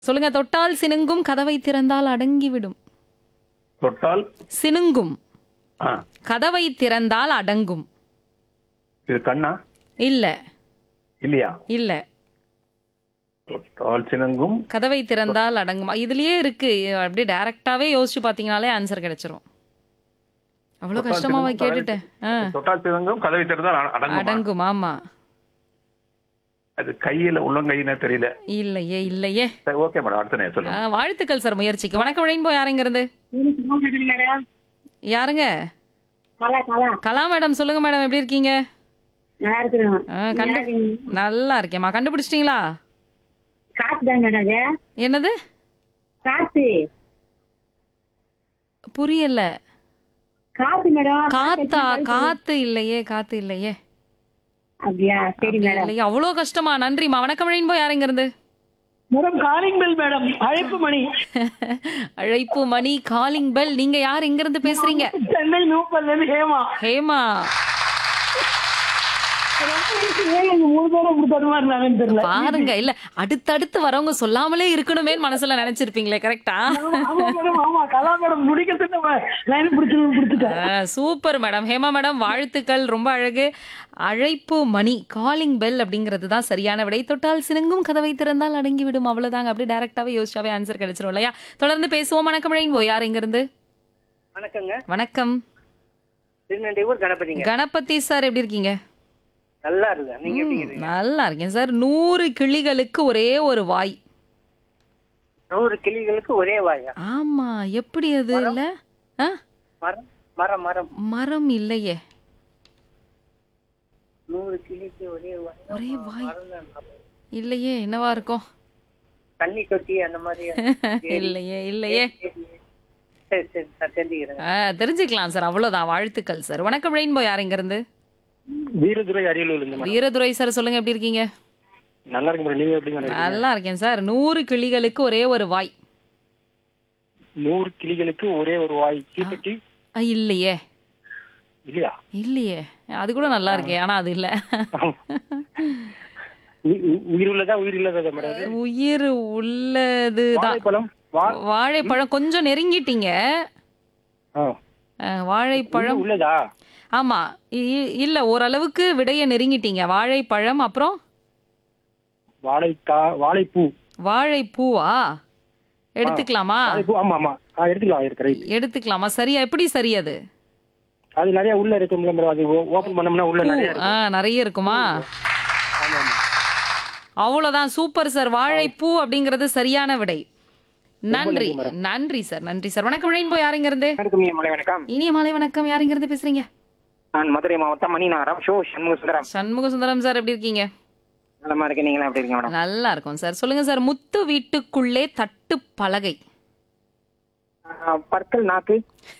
சொல்லுங்க தொட்டால் சினுங்கும் கதவை திறந்தால் அடங்கிவிடும் தொட்டால் சினுங்கும் ஆ கதவை திறந்தால் அடங்கும் இது கண்ணா இல்ல இல்லையா இல்ல தொட்டால் சினங்கும் கதவை திறந்தால் அடங்கும் இதுலயே இருக்கு அப்படியே டைரக்டாவே யோசிச்சு பாத்தீங்கனாலே ஆன்சர் கிடைச்சிரும் அவ்வளவு தொட்டால் கஷ்டமாவா சினுங்கும், கேட்டுட்டேன் ஆ, தொட்டால் சினங்கும் கதவை திறந்தால் அட- அடங்குமா அடங்கும் ஆமா அது கையில உள்ளங்கையினே தெரியல இல்லையே இல்லையே சரி ஓகே மேடம் அடுத்த நேரம் ஆ, சொல்லுங்க வாழ்த்துக்கள் சார் முயற்சிக்கு வணக்கம் ரெயின்போ யாருங்க இருந்து மேடம் யாருங்க கலா கலா கலா மேடம் சொல்லுங்க மேடம் எப்படி இருக்கீங்க நல்லா இருக்கிறோம் ஆ, கண்டு நல்லா இருக்கேம்மா கண்டுபிடிச்சிட்டீங்களா காத்து தான் மேடம் அது என்னது காத்து புரியல காத்து மேடம் காத்தா காத்து இல்லையே காத்து இல்லையே அப்படியா சரி மேடம் இல்லையே அவ்வளோ கஷ்டமா நன்றிம்மா வணக்கம் ரெயின்போ யாருங்க இருந்து மேடம் காலிங் பெல் மேடம் அழைப்பு மணி அழைப்பு மணி காலிங் பெல் நீங்க யார் எங்க இருந்து பேசுறீங்க சென்னை நூப்பல்ல இருந்து ஹேமா ஹேமா ஏன் இந்த மூணு பேரும் இப்படி தடுமாறினாங்கன்னு தெரியல பாருங்க இல்ல அடுத்தடுத்து வரவங்க சொல்லாமலே இருக்கணுமே மனசுல நினைச்சிருப்பீங்களே கரெக்டா ஆமா மேடம் ஆமா கலா மேடம் முடிக்கிறது லைன் பிடிச்சு பிடிச்சிட்டேன் சூப்பர் மேடம் ஹேமா மேடம் வாழ்த்துக்கள் ரொம்ப அழகு அழைப்பு மணி காலிங் பெல் அப்படிங்கிறது தான் சரியான விடை தொட்டால் சினுங்கும் கதவை திறந்தால் அடங்கி விடும் அவ்வளவுதாங்க அப்படியே டைரக்டாவே யோசிச்சாவே ஆன்சர் கிடைச்சிரும் இல்லையா தொடர்ந்து பேசுவோம் வணக்கம் ரெயின்போ யார் எங்க இருந்து வணக்கங்க வணக்கம் திருநெல்வேலூர் கணபதிங்க கணபதி சார் எப்படி இருக்கீங்க நல்லா இருக்கு நீங்க எப்படி இருக்கீங்க நல்லா இருக்கேன் சார் நூறு கிளிகளுக்கு ஒரே ஒரு வாய் நூறு கிளிகளுக்கு ஒரே வாயா ஆமா எப்படி அது இல்ல ஆ? மரம் மரம் மரம் மரம் இல்லையே நூறு கிளிக்கு ஒரே வாய் ஒரே வாய் மரம் தான். இல்லையே என்னவா இருக்கும் தண்ணி தொட்டி அந்த மாதிரி இல்லையே இல்லையே சரி சரி நான் தெரிஞ்சுக்கிறேன் ஆ, தெரிஞ்சுக்கலாம் சார் அவ்வளவுதான் வாழ்த்துக்கள் சார் வணக்கம் ரெயின்போ யார் இங்க இருந்து வீரதுரை அரியலூர் இருந்து வீரதுரை சார் சொல்லுங்க எப்படி இருக்கீங்க நல்லா இருக்கு மேடம் நீங்க எப்படி மேடம் நல்லா இருக்கேன் சார் நூறு கிளிகளுக்கு ஒரே ஒரு வாய் நூறு கிளிகளுக்கு ஒரே ஒரு வாய் தீப்பெட்டி ஆ, இல்லையே இல்லையா இல்லையே அது கூட நல்லா இருக்கே ஆனா அது இல்ல உ- உ- உயிர் உள்ளதா உயிர் இல்லாததா மேடம் அது? உயிர் உள்ளதுதான் வாழைப்பழம் வா வாழைப்பழம் கொஞ்சம் நெருங்கிட்டீங்க ஆ. ஆ, வாழைப்பழம் உயிர் உள்ளதா ஆமா இ- இல்ல ஓரளவுக்கு விடைய நெருங்கிட்டீங்க வாழைப்பழம் அப்புறம் வாழைக்கா வாழைப்பூ வாழைப்பூவா எடுத்துக்கலாமா வாழைப்பூ ஆமா ஆமா ஆ எடுத்துக்கலாம் இருக்கு ரைட் எடுத்துக்கலாமா சரியா எப்படி சரி அது அது நிறைய உள்ள இருக்கும்ல மேடம் அது ஓபன் பண்ணோம்னா உள்ள பூ நிறைய ஆ இருக்கும் நிறைய இருக்குமா ஆமா ஆமா அவ்வளவுதான் சூப்பர் சார் வாழைப்பூ அப்படிங்கிறது சரியான விடை நன்றி நன்றி, madam. நன்றி சார் நன்றி சார் வணக்கம் ரெயின்போ யாருங்க இருந்து வணக்கம் மலை வணக்கம் இனிய மாலை வணக்கம் யாருங்க இருந்து பேசுறீங்க நான் மதுரை மாவட்டம் மணிநகரம் ஷோ சண்முக சுந்தரம் சண்முக சுந்தரம் சார் எப்படி இருக்கீங்க நலமா இருக்கேன் நீங்களா எப்படி இருக்கீங்க மேடம் நல்லா இருக்கும் சார் சொல்லுங்க சார் முத்து வீட்டுக்குள்ளே தட்டு பலகை ஆ, பற்கள் நாக்கு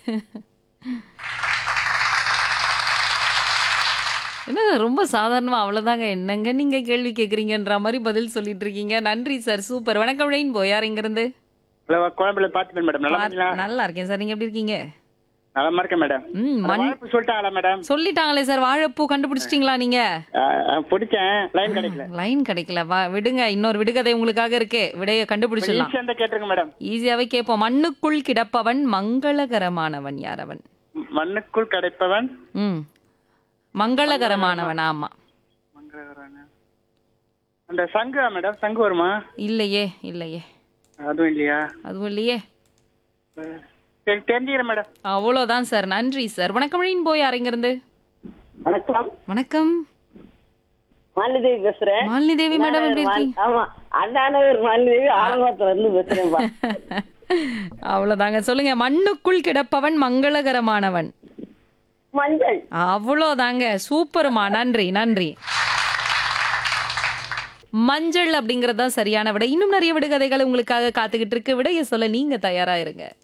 என்ன ரொம்ப சாதாரணமா அவ்வளவுதாங்க என்னங்க நீங்க கேள்வி கேக்குறீங்கன்ற மாதிரி பதில் சொல்லிட்டு இருக்கீங்க நன்றி சார் சூப்பர் வணக்கம் ரெயின்போ யார் இங்க இருந்து ஹலோ குழம்புல பார்த்துப்பேன் மேடம் நல்லா இருக்கீங்களா நல்லா இருக்கேன் சார் நீங்க எப்படி இருக்கீங்க நலமா இருக்கேன் மேடம் ம் மண் வாழைப்பூ சொல்லிட்டாங்களா மேடம் சொல்லிட்டாங்களே சார் வாழைப்பூ கண்டுபிடிச்சிட்டீங்களா நீங்க ஆ, ஆ, பிடிச்சேன் லைன் கிடைக்கல லைன் கிடைக்கல வா விடுங்க இன்னொரு விடுகதை உங்களுக்காக இருக்கே விடைய கண்டுபிடிச்சிடலாம் ஈஸியா இருந்தா கேட்டுருங்க மேடம் ஈஸியாவே கேட்போம் மண்ணுக்குள் கிடப்பவன் மங்களகரமானவன் யார் அவன் மண்ணுக்குள் கிடைப்பவன் ம் மங்களகரமானவன் ஆமா அந்த சங்கா மேடம் சங்கு வருமா இல்லையே இல்லையே அதுவும் இல்லையா அதுவும் இல்லையே சரி தெரிஞ்சுக்கிறேன் மேடம் அவ்வளோதான் சார் நன்றி சார் வணக்கம் போய் யார் இங்க இருந்து வணக்கம் வணக்கம் மாலிதேவி பேசுறேன் மாலினி தேவி மேடம் எப்படி இருக்கீங்க ஆமா அண்ணாநகர் மாலிதேவி ஆலங்குளத்துல இருந்து பேசுறேன்பா அவ்வளவுதாங்க சொல்லுங்க மண்ணுக்குள் கிடப்பவன் மங்களகரமானவன் மஞ்சள் அவ்வளோதாங்க சூப்பர்மா நன்றி நன்றி மஞ்சள் அப்படிங்கறது தான் சரியான விடை இன்னும் நிறைய விடுகதைகள் உங்களுக்காக காத்துக்கிட்டு இருக்கு விடைய சொல்ல நீங்க தயாரா இருங்க